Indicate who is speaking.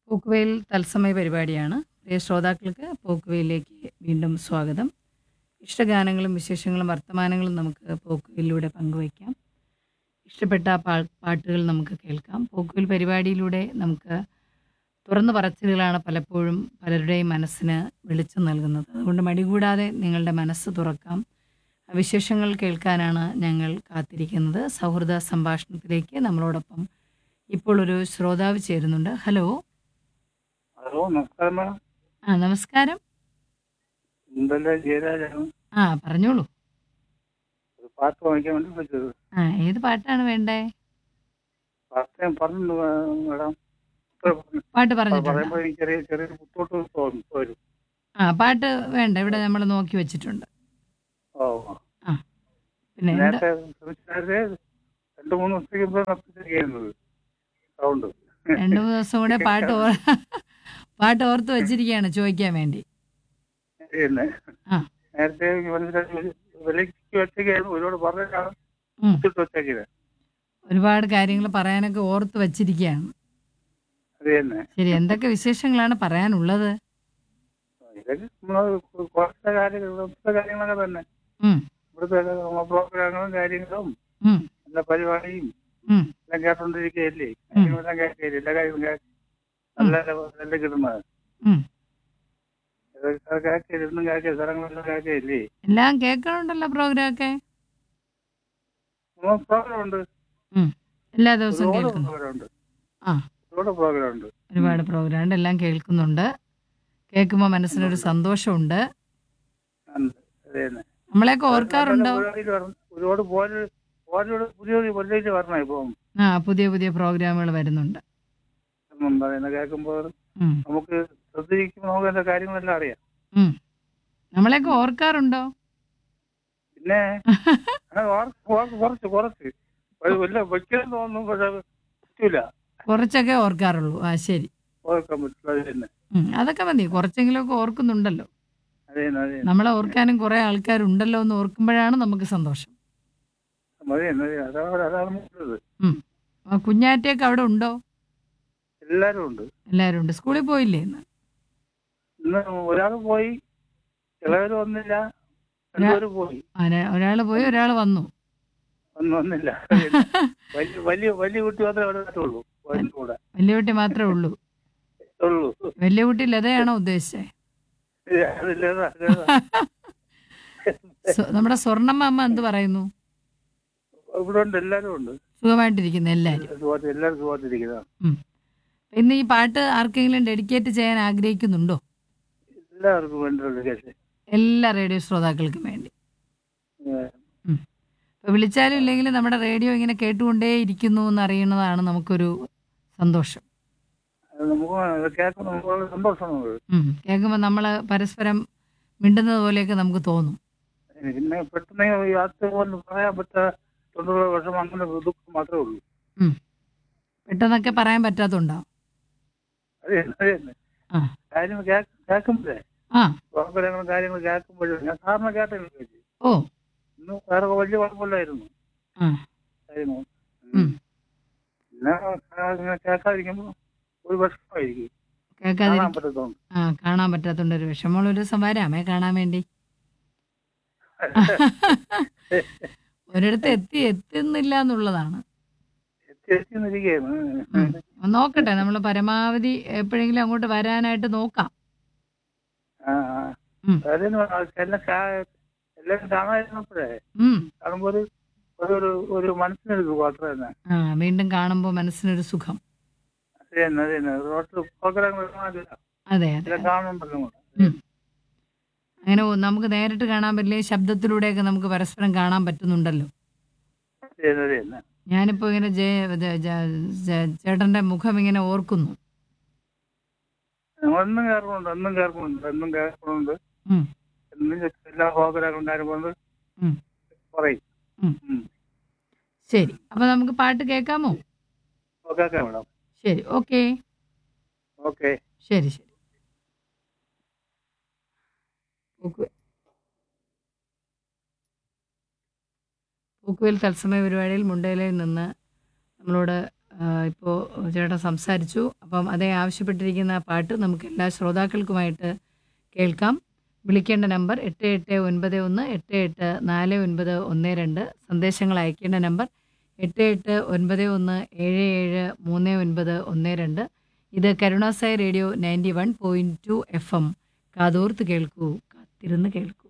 Speaker 1: പോക്കുവെയിൽ തത്സമയ പരിപാടിയാണ് പ്രിയ ശ്രോതാക്കൾക്ക് പോക്കുവെയിലേക്ക് വീണ്ടും സ്വാഗതം ഇഷ്ടഗാനങ്ങളും വിശേഷങ്ങളും വർത്തമാനങ്ങളും നമുക്ക് പോക്കുവെയിലൂടെ പങ്കുവയ്ക്കാം ഇഷ്ടപ്പെട്ട പാ പാട്ടുകൾ നമുക്ക് കേൾക്കാം പോക്കുവെയിൽ പരിപാടിയിലൂടെ നമുക്ക് തുറന്നു പറച്ചിലുകളാണ് പലപ്പോഴും പലരുടെയും മനസ്സിന് വെളിച്ചം നൽകുന്നത് അതുകൊണ്ട് മടികൂടാതെ നിങ്ങളുടെ മനസ്സ് തുറക്കാം വിശേഷങ്ങൾ കേൾക്കാനാണ് ഞങ്ങൾ കാത്തിരിക്കുന്നത് സൗഹൃദ സംഭാഷണത്തിലേക്ക് നമ്മളോടൊപ്പം ഇപ്പോൾ ഒരു ശ്രോതാവ് ചേരുന്നുണ്ട് ഹലോ
Speaker 2: ഹലോ നമസ്കാരം മാഡം
Speaker 1: ആ നമസ്കാരം
Speaker 2: എന്തല്ല ജയരാജാണ്
Speaker 1: ആ പറഞ്ഞോളൂ
Speaker 2: ഒരു പാട്ട് വാങ്ങിക്കാൻ വേണ്ടി വിളിച്ചത്
Speaker 1: ആ ഏത് പാട്ടാണ് വേണ്ടേ
Speaker 2: പാട്ട് ഞാൻ പറഞ്ഞു മാഡം
Speaker 1: പാട്ട് പറഞ്ഞിട്ടുണ്ട്
Speaker 2: പറയുമ്പോൾ എനിക്ക് ചെറിയ ചെറിയൊരു പുത്തോട്ട് തോന്നും വരും
Speaker 1: ആ പാട്ട് വേണ്ട ഇവിടെ നമ്മൾ നോക്കി വെച്ചിട്ടുണ്ട്
Speaker 2: ഓ
Speaker 1: പിന്നെ എന്താ
Speaker 2: നേരത്തെ ശ്രമിച്ചാലേ രണ്ട് മൂന്ന് ദിവസത്തേക്ക് മുമ്പ് നിർത്തിച്ചിരിക്കുന്നത് സൗണ്ട്
Speaker 1: രണ്ടു മൂന്ന് ദിവസം കൂടെ പാട്ട് ഓർ- പാട്ട് ഓർത്ത് വെച്ചിരിക്കുകയാണ് ചോദിക്കാൻ വേണ്ടി
Speaker 2: പിന്നെ
Speaker 1: ആ.
Speaker 2: നേരത്തെ മനസ്സിലാക്കി വിലയ്ക്ക് വെച്ചേക്കായിരുന്നു ഒരുപാട് പറഞ്ഞാണ്
Speaker 1: ഉം.
Speaker 2: ഇട്ടിട്ട് വെച്ചേക്കില്ല
Speaker 1: ഒരുപാട് കാര്യങ്ങൾ പറയാനൊക്കെ ഓർത്ത് വെച്ചിരിക്കുകയാണ്
Speaker 2: അത് തന്നെ
Speaker 1: ശരി എന്തൊക്കെ വിശേഷങ്ങളാണ് പറയാനുള്ളത്
Speaker 2: ഇതൊക്കെ നമ്മള് കുറച്ച് കാര്യങ്ങൾ കുറച്ച് കാര്യങ്ങളൊക്കെ തന്നെ
Speaker 1: ഉം,
Speaker 2: ഇവിടുത്തെ പ്രോഗ്രാമുകളും കാര്യങ്ങളും
Speaker 1: ഉം,
Speaker 2: എല്ലാ പരിപാടിയും
Speaker 1: ഉം.
Speaker 2: എല്ലാം കേട്ടോണ്ടിരിക്കുകയല്ലേ കാര്യങ്ങളെല്ലാം കേൾക്കുകയല്ലേ എല്ലാ കാര്യങ്ങളും കേ- നല്ല നല്ല കിട്ടുന്നത്
Speaker 1: ഉം.
Speaker 2: ഇതൊക്കെ കേൾക്കില്ല കേൾക്കുക സ്ഥലങ്ങളെല്ലാം കേൾക്കുകയല്ലേ
Speaker 1: എല്ലാം കേൾക്കണുണ്ടല്ലോ പ്രോഗ്രാം ഒക്കെ
Speaker 2: പ്രോഗ്രാം ഉണ്ട്
Speaker 1: ഉം. എല്ലാ ദിവസവും
Speaker 2: ഒരുപാട്
Speaker 1: കേൾക്കുന്നു
Speaker 2: പ്രോഗ്രാം ഉണ്ട്
Speaker 1: ആ
Speaker 2: ഒരുപാട് പ്രോഗ്രാം ഉണ്ട്
Speaker 1: ഒരുപാട് പ്രോഗ്രാം ഉണ്ട് എല്ലാം കേൾക്കുന്നുണ്ട് കേൾക്കുമ്പോൾ മനസ്സിനൊരു സന്തോഷമുണ്ട്
Speaker 2: ഉണ്ട്. അത് തന്നെ.
Speaker 1: നമ്മളെയൊക്കെ ഓർക്കാറുണ്ടോ
Speaker 2: നല്ല പരിപാടിയിൽ വരണം. ഒരുപാട് പോലെ പോലെ പുതിയ പുതിയ വരണം ഇപ്പം
Speaker 1: ആ പുതിയ പുതിയ പ്രോഗ്രാമുകൾ വരുന്നുണ്ട്
Speaker 2: ഒന്നും പറയുന്നത് കേൾക്കുമ്പോൾ
Speaker 1: ഉം,
Speaker 2: നമുക്ക് ശ്രദ്ധിക്കുമ്പോൾ നമുക്ക് അതിന്റെ കാര്യങ്ങളെല്ലാം അറിയാം
Speaker 1: ഉം. നമ്മളെയൊക്കെ ഓർക്കാറുണ്ടോ
Speaker 2: പിന്നെ ആ, ഓർ- ഓർ- കുറച്ച് കുറച്ച് ഒരു വല്ല വെക്കാൻ തോന്നുന്നു പക്ഷെ അത് പറ്റൂല
Speaker 1: കുറച്ചൊക്കെ ഓർക്കാറുള്ളൂ ആ ശരി
Speaker 2: ഓർക്കാൻ പറ്റില്ല അത് തന്നെ
Speaker 1: ഉം, അതൊക്കെ മതി കുറച്ചെങ്കിലുമൊക്കെ ഓർക്കുന്നുണ്ടല്ലോ
Speaker 2: അത് തന്നെ അത് തന്നെ
Speaker 1: നമ്മളെ ഓർക്കാനും കുറെ ആൾക്കാരുണ്ടല്ലോ എന്ന് ഓർക്കുമ്പോഴാണ് നമുക്ക് സന്തോഷം
Speaker 2: മതി തന്നെ മതി. അതാണ് അതാണ് മുഴുവത്
Speaker 1: ഉം. ആ കുഞ്ഞാറ്റയൊക്കെ അവിടെ ഉണ്ടോ
Speaker 2: എല്ലാരും ഉണ്ട്
Speaker 1: എല്ലാവരും ഉണ്ട് സ്കൂളിൽ പോയില്ലേ ഇന്ന്
Speaker 2: ഇന്ന് ഒരാൾ പോയി ചിലവര് വന്നില്ല രണ്ടുപേര് പോയി
Speaker 1: ഒരാൾ പോയി ഒരാൾ വന്നു
Speaker 2: ഒന്നും വന്നില്ല അത് തന്നെ. വലിയ വലിയ വലിയ കുട്ടി മാത്രമേ അവിടെ ഉള്ളൂ അതിന്റെ കൂടെ
Speaker 1: വലിയ കുട്ടി മാത്രമേ ഉള്ളൂ
Speaker 2: ഉള്ളൂ
Speaker 1: വലിയ കുട്ടി ലതയാണോ ഉദ്ദേശിച്ചത്
Speaker 2: അതില്ല അതാ, അതാ.
Speaker 1: സ്വ- നമ്മുടെ സ്വർണ്ണമ്മ അമ്മ എന്ത് പറയുന്നു
Speaker 2: ഇവിടെ ഉണ്ട് എല്ലാരും ഉണ്ട്
Speaker 1: സുഖമായിട്ടിരിക്കുന്നു എല്ലാവരും
Speaker 2: സുഖമായിട്ട് എല്ലാവരും സുഖമായിട്ടിരിക്കുന്നതാണ്
Speaker 1: ഉം. ഇന്ന് ഈ പാട്ട് ആർക്കെങ്കിലും ഡെഡിക്കേറ്റ് ചെയ്യാൻ ആഗ്രഹിക്കുന്നുണ്ടോ
Speaker 2: എല്ലാവർക്കും വേണ്ടിയുള്ള കേസ്
Speaker 1: എല്ലാ റേഡിയോ ശ്രോതാക്കൾക്കും വേണ്ടി ഇപ്പൊ വിളിച്ചാലും ഇല്ലെങ്കിലും നമ്മുടെ റേഡിയോ ഇങ്ങനെ കേട്ടുകൊണ്ടേ ഇരിക്കുന്നു എന്ന് അറിയുന്നതാണ് നമുക്കൊരു സന്തോഷം
Speaker 2: നമുക്ക് കേൾക്കുമ്പോൾ നമുക്ക് വളരെ സന്തോഷമാണ്
Speaker 1: ഉം. കേൾക്കുമ്പോൾ നമ്മൾ പരസ്പരം മിണ്ടുന്നത് പോലെയൊക്കെ നമുക്ക് തോന്നും
Speaker 2: പിന്നെ പെട്ടെന്ന് ഈ യാത്ര പോലും പറയാൻ പറ്റാത്തുള്ള വിഷമം അങ്ങനെ ദുഃഖം മാത്രമേ ഉള്ളൂ
Speaker 1: ഉം. പെട്ടെന്നൊക്കെ പറയാൻ പറ്റാത്തുണ്ടോ
Speaker 2: അത് തന്നെ, അത് തന്നെ
Speaker 1: ആ
Speaker 2: കാര്യങ്ങൾ കേൾക്കുമ്പോഴേ
Speaker 1: ആ
Speaker 2: പ്രോഗ്രാങ്ങളും കാര്യങ്ങൾ കേൾക്കുമ്പോഴും ഞാൻ സാറിന് കേട്ടില്ല ചേച്ചി
Speaker 1: ഓ
Speaker 2: ഇന്ന് വേറെ വലിയ കുഴപ്പമില്ലായിരുന്നു
Speaker 1: ആ
Speaker 2: കാര്യങ്ങൾ
Speaker 1: ഉം.
Speaker 2: പിന്നെ ഇങ്ങനെ കേൾക്കാതിരിക്കുമ്പോൾ ഒരു വിഷമമായിരിക്കും
Speaker 1: കേൾക്കാതിരി
Speaker 2: കാണാൻ പറ്റത്തോണ്ട്
Speaker 1: ആ കാണാൻ പറ്റാത്തോണ്ട് ഒരു വിഷമമുള്ള ഒരു ദിവസം വരാമേ കാണാൻ വേണ്ടി ഒരിടത്ത് എത്തി എത്തുന്നില്ല എന്നുള്ളതാണ്
Speaker 2: എത്തി എത്തിന്നിരിക്കുകയാണ്
Speaker 1: ഉം. നോക്കട്ടെ നമ്മൾ പരമാവധി എപ്പോഴെങ്കിലും അങ്ങോട്ട് വരാനായിട്ട് നോക്കാം
Speaker 2: ആ ആ.
Speaker 1: ഉം.
Speaker 2: അതിന് എല്ലാം കാ- എല്ലാം കാണാതിരുന്നപ്പോഴേ
Speaker 1: ഉം.
Speaker 2: കാണുമ്പോൾ ഒരു ഒരു ഒരു ഒരു മനസ്സിനൊരു സുഖം അത്ര തന്നെ
Speaker 1: ആ വീണ്ടും കാണുമ്പോൾ മനസ്സിനൊരു സുഖം
Speaker 2: അത് തന്നെ അത് തന്നെ റോഡ് പ്രോഗ്രാം കാണാനില്ല
Speaker 1: അതെ അതെ
Speaker 2: എല്ലാം കാണുന്നുണ്ടല്ലോ ഇങ്ങോട്ട്.
Speaker 1: ഉം. അങ്ങനെ ഒ- നമുക്ക് നേരിട്ട് കാണാൻ പറ്റില്ല ശബ്ദത്തിലൂടെയൊക്കെ നമുക്ക് പരസ്പരം കാണാൻ പറ്റുന്നുണ്ടല്ലോ
Speaker 2: അത് തന്നെ അത് തന്നെ
Speaker 1: ഞാനിപ്പോ ഇങ്ങനെ ജയ ജ- ജ- ജ- ചേട്ടന്റെ മുഖം ഇങ്ങനെ ഓർക്കുന്നു
Speaker 2: എന്നും കേൾക്കുന്നുണ്ട് എന്നും കേൾക്കുന്നുണ്ട് എന്നും കേൾക്കുന്നുണ്ട്
Speaker 1: ഉം.
Speaker 2: എന്നും എല്ലാ പ്രോഗ്രാമും കാര്യങ്ങളുണ്ട്
Speaker 1: ഉം.
Speaker 2: പറയും
Speaker 1: ഉം.
Speaker 2: ഉം.
Speaker 1: ശരി അപ്പൊ നമുക്ക് പാട്ട് കേൾക്കാമോ
Speaker 2: ഓക്കെ മേഡം
Speaker 1: ശരി ഓക്കെ
Speaker 2: ഓക്കെ
Speaker 1: ശരി ശരി പൂക്കുവ- പൂക്കുവൽ തത്സമയ പരിപാടിയിൽ മുണ്ടയിലിൽ നിന്ന് നമ്മളോട് ഇപ്പോൾ ചേട്ടൻ സംസാരിച്ചു അപ്പം അതേ ആവശ്യപ്പെട്ടിരിക്കുന്ന പാട്ട് നമുക്ക് എല്ലാ ശ്രോതാക്കൾക്കുമായിട്ട് കേൾക്കാം വിളിക്കേണ്ട നമ്പർ എട്ട് എട്ട് ഒൻപത് ഒന്ന് എട്ട് എട്ട് നാല് ഒൻപത് ഒന്ന് രണ്ട് സന്ദേശങ്ങൾ അയക്കേണ്ട നമ്പർ എട്ട് എട്ട് ഒൻപത് ഒന്ന് ഏഴ് ഏഴ് മൂന്ന് ഒൻപത് ഒന്ന് രണ്ട് ഇത് Karunasai radio ninety one point two F M കാതോർത്ത് കേൾക്കൂ കാത്തിരുന്ന് കേൾക്കൂ